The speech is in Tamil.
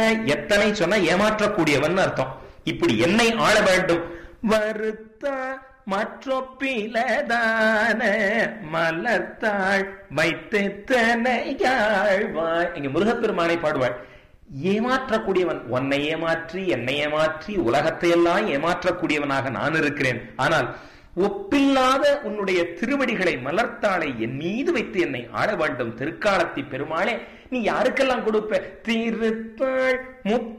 எத்தனை சொன்னா ஏமாற்றக்கூடியவன் அர்த்தம் இப்படி என்னை ஆள வேண்டும் வருத்த மற்றொப்பிலதான மலர்த்தாள் வைத்து தனையாழ்வாய் இங்க முருகப்பெருமானை பாடுவாள் ஏமாற்றக்கூடியவன் உன்னை ஏமாற்றி என்னை ஏமாற்றி உலகத்தை எல்லாம் ஏமாற்றக்கூடியவனாக நான் இருக்கிறேன் ஆனால் ஒப்பில்லாத உன்னுடைய திருவடிகளை மலர்த்தாளை என் மீது வைத்து என்னை ஆட வேண்டும் திருக்காலத்தி பெருமாளே நீ யாருக்கெல்லாம் கொடுப்ப திருத்தாள் முத்த